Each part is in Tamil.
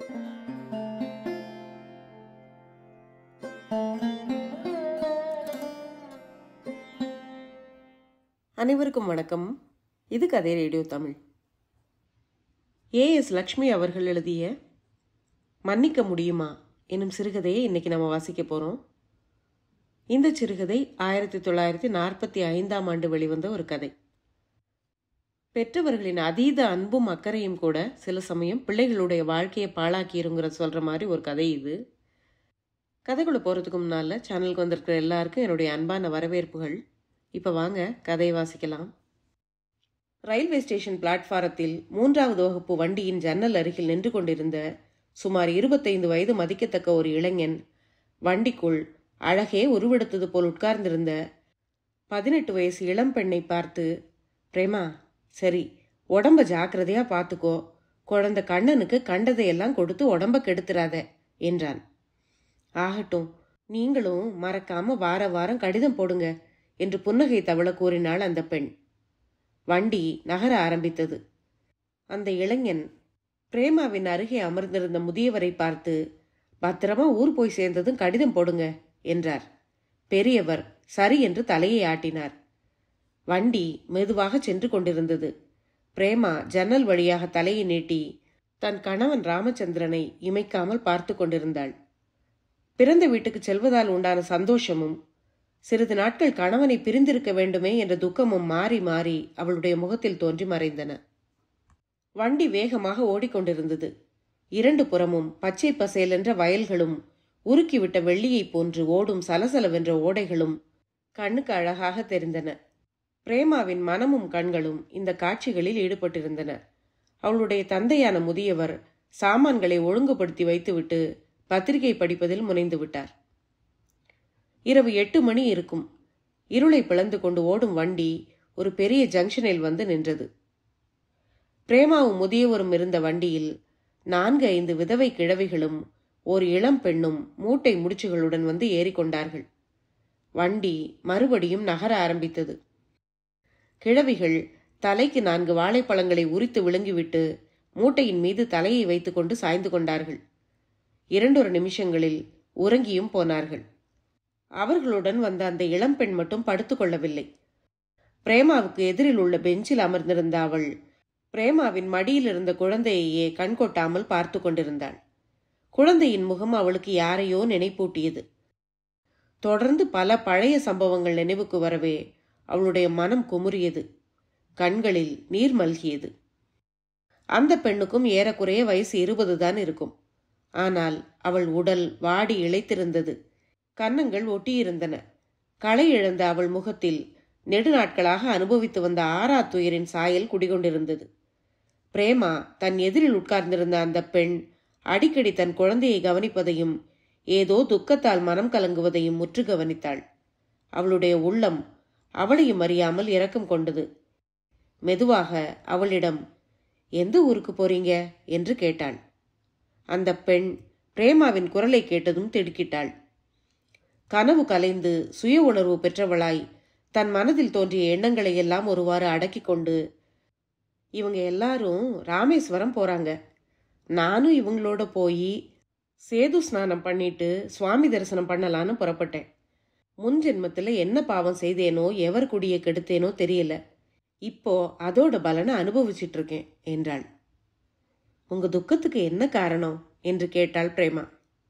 அனைவருக்கும் வணக்கம் இது கதை ரேடியோ தமிழ் ஏஎஸ் லக்ஷ்மி அவர்கள் எழுதிய மன்னிக்க முடியுமா எனும் சிறுகதையை இன்னைக்கு நம்ம வாசிக்க போகிறோம் இந்த சிறுகதை ஆயிரத்தி தொள்ளாயிரத்தி நாற்பத்தி ஐந்தாம் ஆண்டு வெளிவந்த ஒரு கதை பெற்றவர்களின் அதீத அன்பும் அக்கறையும் கூட சில சமயம் பிள்ளைகளுடைய வாழ்க்கையை பாழாக்கிருங்கிற சொல்கிற மாதிரி ஒரு கதை இது கதைக்குள்ளே போகிறதுக்கு முன்னால் சேனலுக்கு வந்திருக்கிற எல்லாருக்கும் என்னுடைய அன்பான வரவேற்புகள் இப்போ வாங்க கதையை வாசிக்கலாம் ரயில்வே ஸ்டேஷன் பிளாட்பாரத்தில் மூன்றாவது வகுப்பு வண்டியின் ஜன்னல் அருகில் நின்று கொண்டிருந்த சுமார் இருபத்தைந்து வயது மதிக்கத்தக்க ஒரு இளைஞன் வண்டிக்குள் அழகே உருவெடுத்தது போல் உட்கார்ந்திருந்த பதினெட்டு வயசு இளம் பெண்ணை பார்த்து பிரேமா சரி உடம்ப ஜாக்கிரதையா பார்த்துக்கோ குழந்தை கண்ணனுக்கு கண்டதையெல்லாம் கொடுத்து உடம்ப கெடுத்துறாத என்றான் ஆகட்டும் நீங்களும் மறக்காம வார வாரம் கடிதம் போடுங்க என்று புன்னகை தவள கூறினாள் அந்த பெண் வண்டி நகர ஆரம்பித்தது அந்த இளைஞன் பிரேமாவின் அருகே அமர்ந்திருந்த முதியவரை பார்த்து பத்திரமா ஊர் போய் சேர்ந்ததும் கடிதம் போடுங்க என்றார் பெரியவர் சரி என்று தலையை ஆட்டினார் வண்டி மெதுவாக சென்று கொண்டிருந்தது பிரேமா ஜன்னல் வழியாக தலையை நீட்டி தன் கணவன் ராமச்சந்திரனை இமைக்காமல் பார்த்து கொண்டிருந்தாள் பிறந்த வீட்டுக்கு செல்வதால் உண்டான சந்தோஷமும் சிறிது நாட்கள் கணவனை பிரிந்திருக்க வேண்டுமே என்ற துக்கமும் மாறி மாறி அவளுடைய முகத்தில் தோன்றி மறைந்தன வண்டி வேகமாக ஓடிக்கொண்டிருந்தது இரண்டு புறமும் பச்சை பசேலென்ற வயல்களும் உருக்கிவிட்ட வெள்ளியைப் போன்று ஓடும் சலசலவென்ற ஓடைகளும் கண்ணுக்கு அழகாக தெரிந்தன பிரேமாவின் மனமும் கண்களும் இந்த காட்சிகளில் ஈடுபட்டிருந்தன அவளுடைய தந்தையான முதியவர் சாமான்களை ஒழுங்குபடுத்தி வைத்துவிட்டு பத்திரிகை படிப்பதில் முனைந்து விட்டார் இரவு எட்டு மணி இருக்கும் இருளை பிளந்து கொண்டு ஓடும் வண்டி ஒரு பெரிய ஜங்ஷனில் வந்து நின்றது பிரேமாவும் முதியவரும் இருந்த வண்டியில் நான்கு ஐந்து விதவை கிழவிகளும் ஒரு இளம் பெண்ணும் மூட்டை முடிச்சுகளுடன் வந்து ஏறிக்கொண்டார்கள் வண்டி மறுபடியும் நகர ஆரம்பித்தது கிழவிகள் தலைக்கு நான்கு வாழைப்பழங்களை உரித்து விழுங்கிவிட்டு மூட்டையின் மீது தலையை வைத்துக்கொண்டு சாய்ந்து கொண்டார்கள் இரண்டொரு நிமிஷங்களில் உறங்கியும் போனார்கள் அவர்களுடன் வந்த அந்த இளம்பெண் மட்டும் படுத்துக்கொள்ளவில்லை பிரேமாவுக்கு எதிரில் உள்ள பெஞ்சில் அமர்ந்திருந்த அவள் பிரேமாவின் மடியில் இருந்த குழந்தையையே கண்கொட்டாமல் பார்த்து கொண்டிருந்தாள் குழந்தையின் முகம் அவளுக்கு யாரையோ நினைப்பூட்டியது தொடர்ந்து பல பழைய சம்பவங்கள் நினைவுக்கு வரவே அவளுடைய மனம் குமுறியது கண்களில் நீர் மல்கியது அந்த பெண்ணுக்கும் ஏறக்குறைய வயசு இருபது தான் இருக்கும் ஆனால் அவள் உடல் வாடி இழைத்திருந்தது கன்னங்கள் ஒட்டியிருந்தன களை இழந்த அவள் முகத்தில் நெடுநாட்களாக அனுபவித்து வந்த ஆறா துயரின் சாயல் குடிகொண்டிருந்தது பிரேமா தன் எதிரில் உட்கார்ந்திருந்த அந்த பெண் அடிக்கடி தன் குழந்தையை கவனிப்பதையும் ஏதோ துக்கத்தால் மனம் கலங்குவதையும் முற்று கவனித்தாள் அவளுடைய உள்ளம் அவளையும் அறியாமல் இரக்கம் கொண்டது மெதுவாக அவளிடம் எந்த ஊருக்கு போறீங்க என்று கேட்டாள் அந்த பெண் பிரேமாவின் குரலை கேட்டதும் திடுக்கிட்டாள் கனவு கலைந்து சுய உணர்வு பெற்றவளாய் தன் மனதில் தோன்றிய எண்ணங்களை எல்லாம் ஒருவாறு அடக்கி கொண்டு இவங்க எல்லாரும் ராமேஸ்வரம் போறாங்க நானும் இவங்களோட போய் சேது ஸ்நானம் பண்ணிட்டு சுவாமி தரிசனம் பண்ணலான்னு புறப்பட்டேன் முன் ஜென்மத்தில் என்ன பாவம் செய்தேனோ எவர் குடியை கெடுத்தேனோ தெரியல இப்போ அதோட பலனை அனுபவிச்சிட்டு இருக்கேன் என்றாள் உங்க துக்கத்துக்கு என்ன காரணம் என்று கேட்டாள் பிரேமா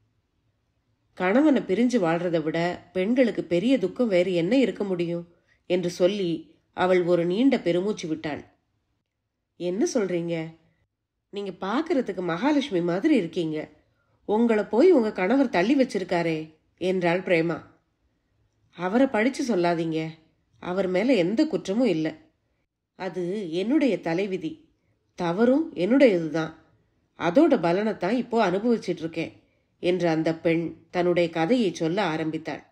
கணவனை பிரிஞ்சு வாழ்றதை விட பெண்களுக்கு பெரிய துக்கம் வேறு என்ன இருக்க முடியும் என்று சொல்லி அவள் ஒரு நீண்ட பெருமூச்சு விட்டாள் என்ன சொல்றீங்க நீங்க பார்க்கறதுக்கு மகாலட்சுமி மாதிரி இருக்கீங்க உங்களை போய் உங்க கணவர் தள்ளி வச்சிருக்காரே என்றாள் பிரேமா அவரை படிச்சு சொல்லாதீங்க அவர் மேல எந்த குற்றமும் இல்லை அது என்னுடைய தலைவிதி தவறும் என்னுடையதுதான் அதோட பலனைத்தான் இப்போ அனுபவிச்சிட்டு இருக்கேன் என்று அந்த பெண் தன்னுடைய கதையை சொல்ல ஆரம்பித்தாள்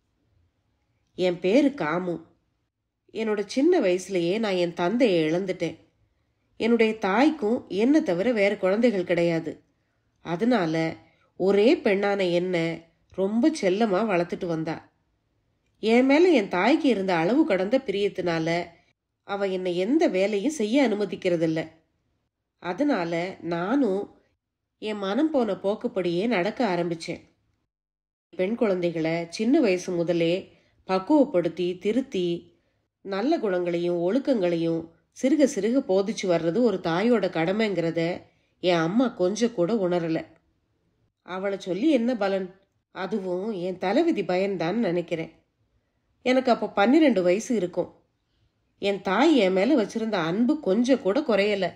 என் பேரு காமு என்னோட சின்ன வயசுலயே நான் என் தந்தையை இழந்துட்டேன் என்னுடைய தாய்க்கும் என்ன தவிர வேறு குழந்தைகள் கிடையாது அதனால ஒரே பெண்ணான என்ன ரொம்ப செல்லமா வளர்த்துட்டு வந்தா என் மேல என் தாய்க்கு இருந்த அளவு கடந்த பிரியத்தினால அவ என்னை எந்த வேலையும் செய்ய அனுமதிக்கிறதில்ல அதனால நானும் என் மனம் போன போக்குப்படியே நடக்க ஆரம்பிச்சேன் பெண் குழந்தைகளை சின்ன வயசு முதலே பக்குவப்படுத்தி திருத்தி நல்ல குணங்களையும் ஒழுக்கங்களையும் சிறுக சிறுக போதிச்சு வர்றது ஒரு தாயோட கடமைங்கிறத என் அம்மா கொஞ்சம் கூட உணரல அவளை சொல்லி என்ன பலன் அதுவும் என் தலைவிதி பயன்தான் நினைக்கிறேன் எனக்கு அப்போ பன்னிரெண்டு வயசு இருக்கும் என் தாய் என் மேலே வச்சிருந்த அன்பு கொஞ்சம் கூட குறையல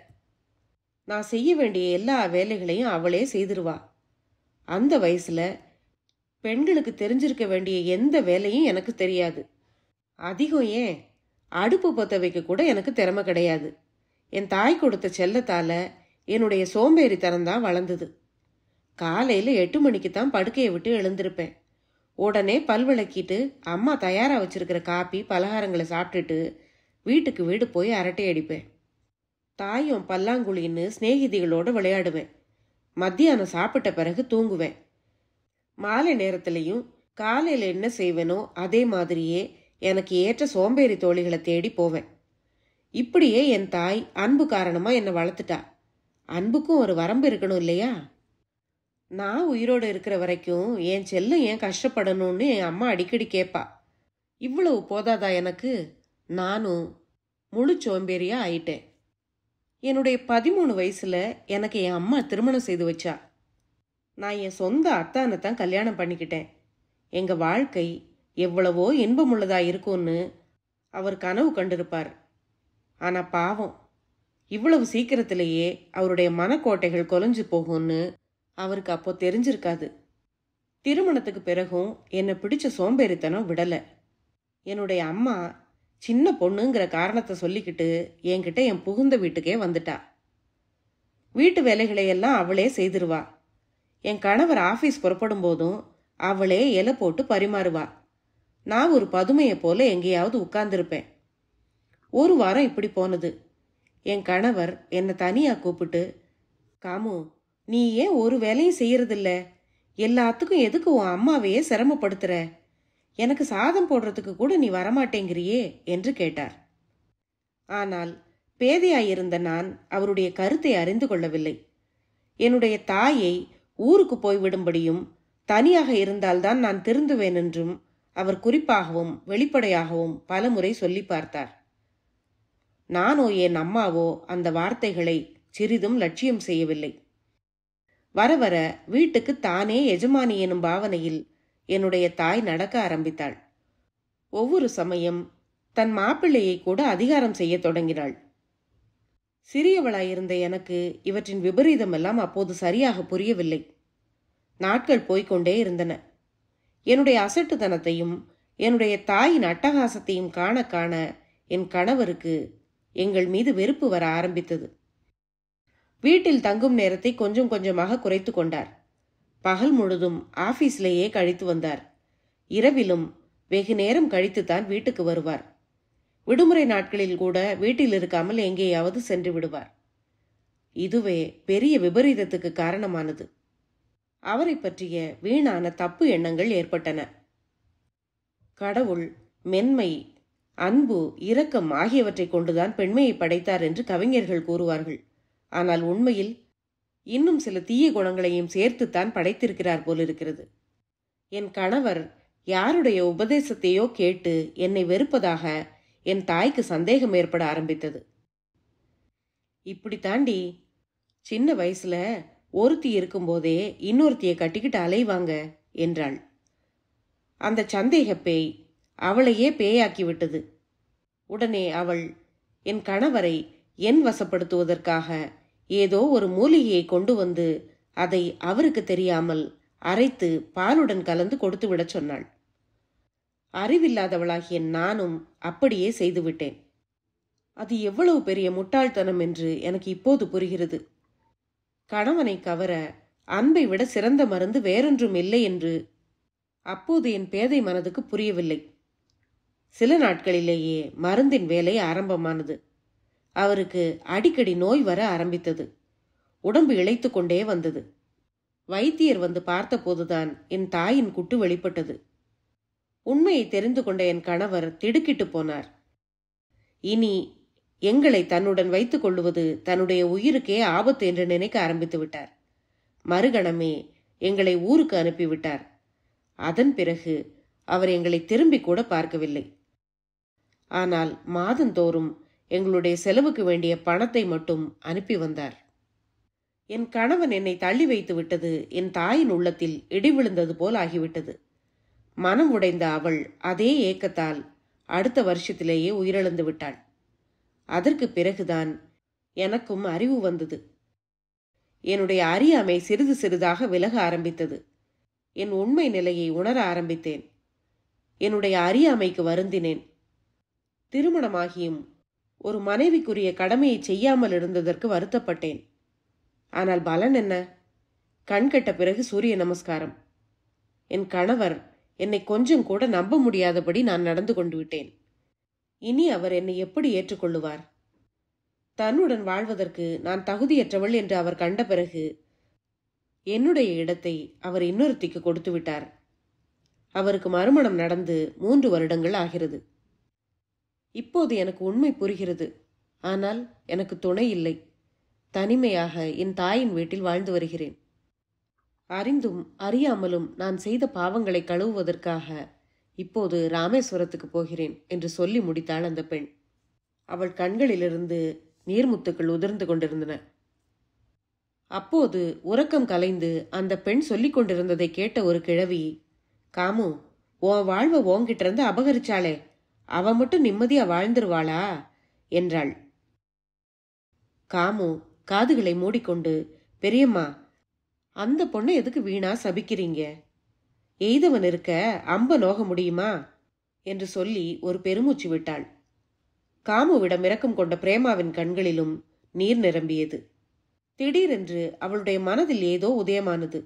நான் செய்ய வேண்டிய எல்லா வேலைகளையும் அவளே செய்திருவா அந்த வயசுல பெண்களுக்கு தெரிஞ்சிருக்க வேண்டிய எந்த வேலையும் எனக்கு தெரியாது அதிகம் ஏன் அடுப்பு பற்ற வைக்க கூட எனக்கு திறமை கிடையாது என் தாய் கொடுத்த செல்லத்தால என்னுடைய சோம்பேறித்தனம் தான் வளர்ந்தது காலையில் எட்டு மணிக்கு தான் படுக்கையை விட்டு எழுந்திருப்பேன் உடனே பல் விளக்கிட்டு அம்மா தயாராக வச்சிருக்கிற காப்பி பலகாரங்களை சாப்பிட்டுட்டு வீட்டுக்கு வீடு போய் அரட்டை அடிப்பேன் தாயும் பல்லாங்குழின்னு சிநேகிதிகளோடு விளையாடுவேன் மத்தியானம் சாப்பிட்ட பிறகு தூங்குவேன் மாலை நேரத்திலையும் காலையில் என்ன செய்வேனோ அதே மாதிரியே எனக்கு ஏற்ற சோம்பேறி தோழிகளை தேடி போவேன் இப்படியே என் தாய் அன்பு காரணமாக என்னை வளர்த்துட்டா அன்புக்கும் ஒரு வரம்பு இருக்கணும் இல்லையா நான் உயிரோடு இருக்கிற வரைக்கும் என் செல்லம் ஏன் கஷ்டப்படணும்னு என் அம்மா அடிக்கடி கேட்பா இவ்வளவு போதாதா எனக்கு நானும் முழு சோம்பேறியா ஆயிட்டேன் என்னுடைய பதிமூணு வயசுல எனக்கு என் அம்மா திருமணம் செய்து வச்சா நான் என் சொந்த அத்தானை தான் கல்யாணம் பண்ணிக்கிட்டேன் எங்க வாழ்க்கை எவ்வளவோ இன்பமுள்ளதா இருக்கும்னு அவர் கனவு கண்டிருப்பார் ஆனா பாவம் இவ்வளவு சீக்கிரத்திலேயே அவருடைய மனக்கோட்டைகள் கொலைஞ்சு போகும்னு அவருக்கு அப்போ தெரிஞ்சிருக்காது திருமணத்துக்கு பிறகும் என்னை பிடிச்ச சோம்பேறித்தனம் விடலை என்னுடைய அம்மா சின்ன பொண்ணுங்கிற காரணத்தை சொல்லிக்கிட்டு என்கிட்ட என் புகுந்த வீட்டுக்கே வந்துட்டா வீட்டு வேலைகளை எல்லாம் அவளே செய்திருவா என் கணவர் ஆஃபீஸ் புறப்படும் போதும் அவளே இலை போட்டு பரிமாறுவா நான் ஒரு பதுமையை போல எங்கேயாவது உட்கார்ந்திருப்பேன் ஒரு வாரம் இப்படி போனது என் கணவர் என்னை தனியா கூப்பிட்டு காமு நீ ஏன் ஒரு வேலையும் செய்யறதில்ல எல்லாத்துக்கும் எதுக்கு உன் அம்மாவையே சிரமப்படுத்துற எனக்கு சாதம் போடுறதுக்கு கூட நீ வரமாட்டேங்கிறியே என்று கேட்டார் ஆனால் பேதையாயிருந்த நான் அவருடைய கருத்தை அறிந்து கொள்ளவில்லை என்னுடைய தாயை ஊருக்கு போய்விடும்படியும் தனியாக இருந்தால்தான் நான் திருந்துவேன் என்றும் அவர் குறிப்பாகவும் வெளிப்படையாகவும் பலமுறை சொல்லி பார்த்தார் நானோ என் அம்மாவோ அந்த வார்த்தைகளை சிறிதும் லட்சியம் செய்யவில்லை வர வர வீட்டுக்கு தானே எஜமானி எனும் பாவனையில் என்னுடைய தாய் நடக்க ஆரம்பித்தாள் ஒவ்வொரு சமயம் தன் மாப்பிள்ளையை கூட அதிகாரம் செய்ய தொடங்கினாள் சிறியவளாயிருந்த எனக்கு இவற்றின் விபரீதம் எல்லாம் அப்போது சரியாக புரியவில்லை நாட்கள் போய்க்கொண்டே இருந்தன என்னுடைய அசட்டுத்தனத்தையும் என்னுடைய தாயின் அட்டகாசத்தையும் காண காண என் கணவருக்கு எங்கள் மீது வெறுப்பு வர ஆரம்பித்தது வீட்டில் தங்கும் நேரத்தை கொஞ்சம் கொஞ்சமாக குறைத்து கொண்டார் பகல் முழுதும் ஆபீஸ்லேயே கழித்து வந்தார் இரவிலும் வெகு நேரம் கழித்துத்தான் வீட்டுக்கு வருவார் விடுமுறை நாட்களில் கூட வீட்டில் இருக்காமல் எங்கேயாவது சென்று விடுவார் இதுவே பெரிய விபரீதத்துக்கு காரணமானது அவரை பற்றிய வீணான தப்பு எண்ணங்கள் ஏற்பட்டன கடவுள் மென்மை அன்பு இரக்கம் ஆகியவற்றை கொண்டுதான் பெண்மையை படைத்தார் என்று கவிஞர்கள் கூறுவார்கள் ஆனால் உண்மையில் இன்னும் சில தீய குணங்களையும் சேர்த்துத்தான் படைத்திருக்கிறார் போலிருக்கிறது என் கணவர் யாருடைய உபதேசத்தையோ கேட்டு என்னை வெறுப்பதாக என் தாய்க்கு சந்தேகம் ஏற்பட ஆரம்பித்தது இப்படி தாண்டி சின்ன வயசுல ஒருத்தி இருக்கும்போதே இன்னொருத்தியை கட்டிக்கிட்டு அலைவாங்க என்றாள் அந்த சந்தேக பேய் அவளையே பேயாக்கி விட்டது உடனே அவள் என் கணவரை என் வசப்படுத்துவதற்காக ஏதோ ஒரு மூலிகையை கொண்டு வந்து அதை அவருக்கு தெரியாமல் அரைத்து பாலுடன் கலந்து கொடுத்து விடச் சொன்னாள் அறிவில்லாதவளாகிய நானும் அப்படியே செய்துவிட்டேன் அது எவ்வளவு பெரிய முட்டாள்தனம் என்று எனக்கு இப்போது புரிகிறது கணவனை கவர அன்பை விட சிறந்த மருந்து வேறொன்றும் இல்லை என்று அப்போது என் பேதை மனதுக்கு புரியவில்லை சில நாட்களிலேயே மருந்தின் வேலை ஆரம்பமானது அவருக்கு அடிக்கடி நோய் வர ஆரம்பித்தது உடம்பு இழைத்து கொண்டே வந்தது வைத்தியர் வந்து பார்த்தபோதுதான் என் தாயின் குட்டு வெளிப்பட்டது உண்மையை தெரிந்து கொண்ட என் கணவர் திடுக்கிட்டு போனார் இனி எங்களை தன்னுடன் வைத்துக் கொள்ளுவது தன்னுடைய உயிருக்கே ஆபத்து என்று நினைக்க ஆரம்பித்து விட்டார் மறுகணமே எங்களை ஊருக்கு அனுப்பிவிட்டார் அதன் பிறகு அவர் எங்களை திரும்பி கூட பார்க்கவில்லை ஆனால் மாதந்தோறும் எங்களுடைய செலவுக்கு வேண்டிய பணத்தை மட்டும் அனுப்பி வந்தார் என் கணவன் என்னை தள்ளி வைத்து விட்டது என் தாயின் உள்ளத்தில் இடி விழுந்தது போல் ஆகிவிட்டது மனம் உடைந்த அவள் அதே ஏக்கத்தால் அடுத்த வருஷத்திலேயே உயிரிழந்து விட்டாள் அதற்கு பிறகுதான் எனக்கும் அறிவு வந்தது என்னுடைய அறியாமை சிறிது சிறிதாக விலக ஆரம்பித்தது என் உண்மை நிலையை உணர ஆரம்பித்தேன் என்னுடைய அறியாமைக்கு வருந்தினேன் திருமணமாகியும் ஒரு மனைவிக்குரிய கடமையை செய்யாமல் இருந்ததற்கு வருத்தப்பட்டேன் ஆனால் பலன் என்ன கண் கெட்ட பிறகு சூரிய நமஸ்காரம் என் கணவர் என்னை கொஞ்சம் கூட நம்ப முடியாதபடி நான் நடந்து கொண்டு விட்டேன் இனி அவர் என்னை எப்படி ஏற்றுக்கொள்ளுவார் தன்னுடன் வாழ்வதற்கு நான் தகுதியற்றவள் என்று அவர் கண்ட பிறகு என்னுடைய இடத்தை அவர் இன்னொருத்திக்கு கொடுத்து விட்டார் அவருக்கு மறுமணம் நடந்து மூன்று வருடங்கள் ஆகிறது இப்போது எனக்கு உண்மை புரிகிறது ஆனால் எனக்கு துணை இல்லை தனிமையாக என் தாயின் வீட்டில் வாழ்ந்து வருகிறேன் அறிந்தும் அறியாமலும் நான் செய்த பாவங்களை கழுவுவதற்காக இப்போது ராமேஸ்வரத்துக்கு போகிறேன் என்று சொல்லி முடித்தாள் அந்த பெண் அவள் கண்களிலிருந்து நீர்முத்துக்கள் உதிர்ந்து கொண்டிருந்தன அப்போது உறக்கம் கலைந்து அந்த பெண் சொல்லிக் கொண்டிருந்ததை கேட்ட ஒரு கிழவி காமு உன் வாழ்வை ஓங்கிட்ட இருந்து அபகரிச்சாளே அவ மட்டும் நிம்மதியா வாழ்ந்துருவாளா என்றாள் காமு காதுகளை மூடிக்கொண்டு பெரியம்மா அந்த பொண்ணை எதுக்கு வீணா சபிக்கிறீங்க எய்தவன் இருக்க அம்ப நோக முடியுமா என்று சொல்லி ஒரு பெருமூச்சு விட்டாள் காமுவிடம் இரக்கம் கொண்ட பிரேமாவின் கண்களிலும் நீர் நிரம்பியது திடீரென்று அவளுடைய மனதில் ஏதோ உதயமானது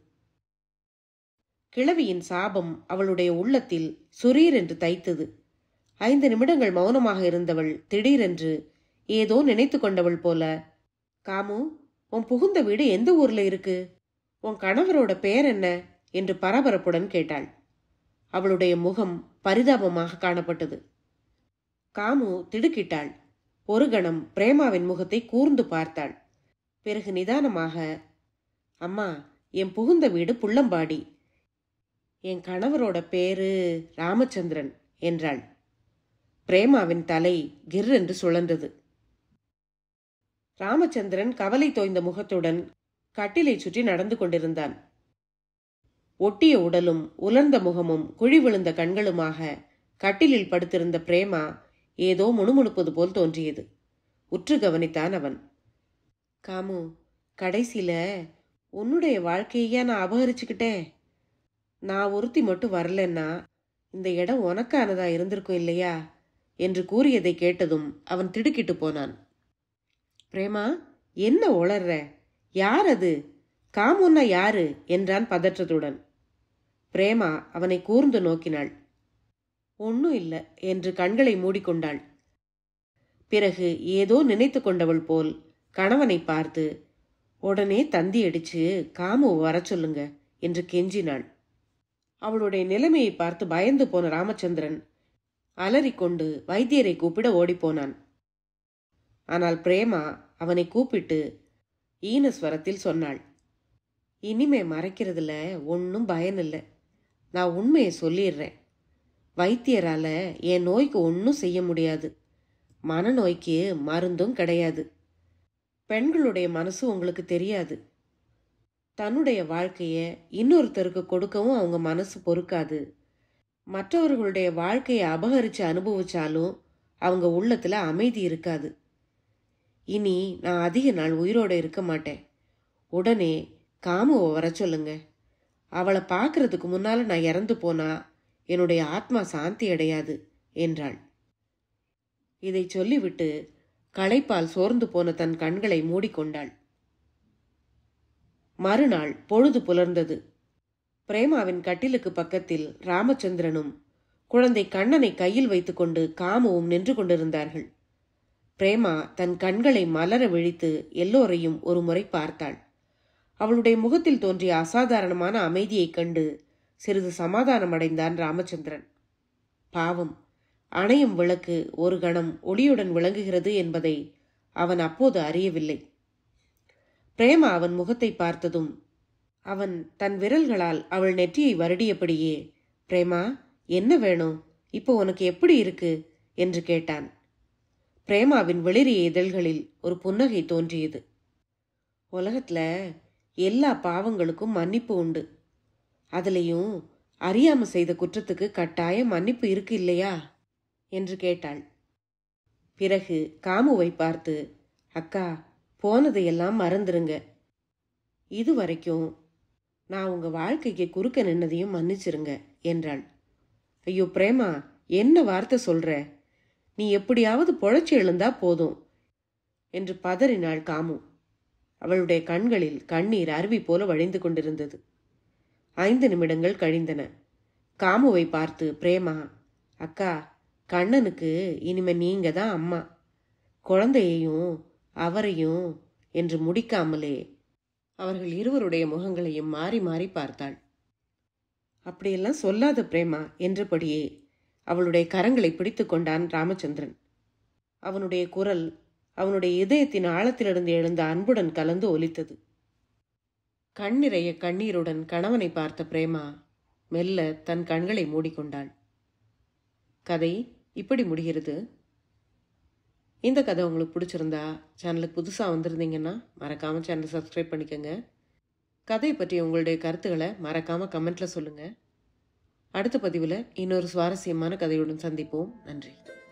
கிழவியின் சாபம் அவளுடைய உள்ளத்தில் சுரீர் என்று தைத்தது ஐந்து நிமிடங்கள் மௌனமாக இருந்தவள் திடீரென்று ஏதோ நினைத்து கொண்டவள் போல காமு உன் புகுந்த வீடு எந்த ஊர்ல இருக்கு உன் கணவரோட பெயர் என்ன என்று பரபரப்புடன் கேட்டாள் அவளுடைய முகம் பரிதாபமாக காணப்பட்டது காமு திடுக்கிட்டாள் ஒரு கணம் பிரேமாவின் முகத்தை கூர்ந்து பார்த்தாள் பிறகு நிதானமாக அம்மா என் புகுந்த வீடு புள்ளம்பாடி என் கணவரோட பேரு ராமச்சந்திரன் என்றாள் பிரேமாவின் தலை கிர் என்று சுழன்றது ராமச்சந்திரன் கவலை தோய்ந்த முகத்துடன் கட்டிலை சுற்றி நடந்து கொண்டிருந்தான் ஒட்டிய உடலும் உலர்ந்த முகமும் குழி விழுந்த கண்களுமாக கட்டிலில் படுத்திருந்த பிரேமா ஏதோ முணுமுணுப்பது போல் தோன்றியது உற்று கவனித்தான் அவன் காமு கடைசியில உன்னுடைய வாழ்க்கையா நான் அபகரிச்சுக்கிட்டேன் நான் ஒருத்தி மட்டும் வரலன்னா இந்த இடம் உனக்கானதா இருந்திருக்கும் இல்லையா என்று கூறியதை கேட்டதும் அவன் திடுக்கிட்டு போனான் பிரேமா என்ன உளர்ற யார் அது காமுன்னா யாரு என்றான் பதற்றத்துடன் பிரேமா அவனை கூர்ந்து நோக்கினாள் ஒன்னும் இல்ல என்று கண்களை மூடிக்கொண்டாள் பிறகு ஏதோ நினைத்து கொண்டவள் போல் கணவனை பார்த்து உடனே தந்தி அடிச்சு காமு வர சொல்லுங்க என்று கெஞ்சினாள் அவளுடைய நிலைமையை பார்த்து பயந்து போன ராமச்சந்திரன் அலறிக்கொண்டு வைத்தியரை கூப்பிட ஓடிப்போனான் ஆனால் பிரேமா அவனை கூப்பிட்டு ஈனஸ்வரத்தில் சொன்னாள் இனிமே மறைக்கிறதுல ஒன்றும் பயன் இல்லை நான் உண்மையை சொல்லிடுறேன் வைத்தியரால என் நோய்க்கு ஒன்றும் செய்ய முடியாது மனநோய்க்கு மருந்தும் கிடையாது பெண்களுடைய மனசு உங்களுக்கு தெரியாது தன்னுடைய வாழ்க்கைய இன்னொருத்தருக்கு கொடுக்கவும் அவங்க மனசு பொறுக்காது மற்றவர்களுடைய வாழ்க்கையை அபகரிச்சு அனுபவிச்சாலும் அவங்க உள்ளத்துல அமைதி இருக்காது இனி நான் அதிக நாள் உயிரோட இருக்க மாட்டேன் உடனே காமுவை வர சொல்லுங்க அவளை பார்க்கறதுக்கு முன்னால நான் இறந்து போனா என்னுடைய ஆத்மா சாந்தி அடையாது என்றாள் இதை சொல்லிவிட்டு களைப்பால் சோர்ந்து போன தன் கண்களை மூடிக்கொண்டாள் மறுநாள் பொழுது புலர்ந்தது பிரேமாவின் கட்டிலுக்கு பக்கத்தில் ராமச்சந்திரனும் குழந்தை கண்ணனை கையில் வைத்துக்கொண்டு காமுவும் நின்று கொண்டிருந்தார்கள் பிரேமா தன் கண்களை மலர விழித்து எல்லோரையும் ஒரு முறை பார்த்தாள் அவளுடைய முகத்தில் தோன்றிய அசாதாரணமான அமைதியைக் கண்டு சிறிது சமாதானமடைந்தான் ராமச்சந்திரன் பாவம் அணையும் விளக்கு ஒரு கணம் ஒளியுடன் விளங்குகிறது என்பதை அவன் அப்போது அறியவில்லை பிரேமா அவன் முகத்தை பார்த்ததும் அவன் தன் விரல்களால் அவள் நெற்றியை வருடியபடியே பிரேமா என்ன வேணும் இப்போ உனக்கு எப்படி இருக்கு என்று கேட்டான் பிரேமாவின் வெளிரிய இதழ்களில் ஒரு புன்னகை தோன்றியது உலகத்துல எல்லா பாவங்களுக்கும் மன்னிப்பு உண்டு அதுலேயும் அறியாம செய்த குற்றத்துக்கு கட்டாயம் மன்னிப்பு இருக்கு இல்லையா என்று கேட்டாள் பிறகு காமுவை பார்த்து அக்கா போனதையெல்லாம் மறந்துருங்க இது வரைக்கும் நான் உங்க வாழ்க்கைக்கு குறுக்க நின்னதையும் மன்னிச்சிருங்க என்றாள் ஐயோ பிரேமா என்ன வார்த்தை சொல்ற நீ எப்படியாவது பொழைச்சி எழுந்தா போதும் என்று பதறினாள் காமு அவளுடைய கண்களில் கண்ணீர் அருவி போல வழிந்து கொண்டிருந்தது ஐந்து நிமிடங்கள் கழிந்தன காமுவை பார்த்து பிரேமா அக்கா கண்ணனுக்கு இனிமே நீங்க தான் அம்மா குழந்தையையும் அவரையும் என்று முடிக்காமலே அவர்கள் இருவருடைய முகங்களையும் மாறி மாறி பார்த்தாள் அப்படியெல்லாம் சொல்லாத பிரேமா என்றபடியே அவளுடைய கரங்களை பிடித்து கொண்டான் ராமச்சந்திரன் அவனுடைய குரல் அவனுடைய இதயத்தின் ஆழத்திலிருந்து எழுந்த அன்புடன் கலந்து ஒலித்தது கண்ணிறைய கண்ணீருடன் கணவனை பார்த்த பிரேமா மெல்ல தன் கண்களை மூடிக்கொண்டாள் கதை இப்படி முடிகிறது இந்த கதை உங்களுக்கு பிடிச்சிருந்தா சேனலுக்கு புதுசாக வந்திருந்தீங்கன்னா மறக்காமல் சேனலை சப்ஸ்கிரைப் பண்ணிக்கோங்க கதை பற்றி உங்களுடைய கருத்துக்களை மறக்காமல் கமெண்ட்டில் சொல்லுங்கள் அடுத்த பதிவில் இன்னொரு சுவாரஸ்யமான கதையுடன் சந்திப்போம் நன்றி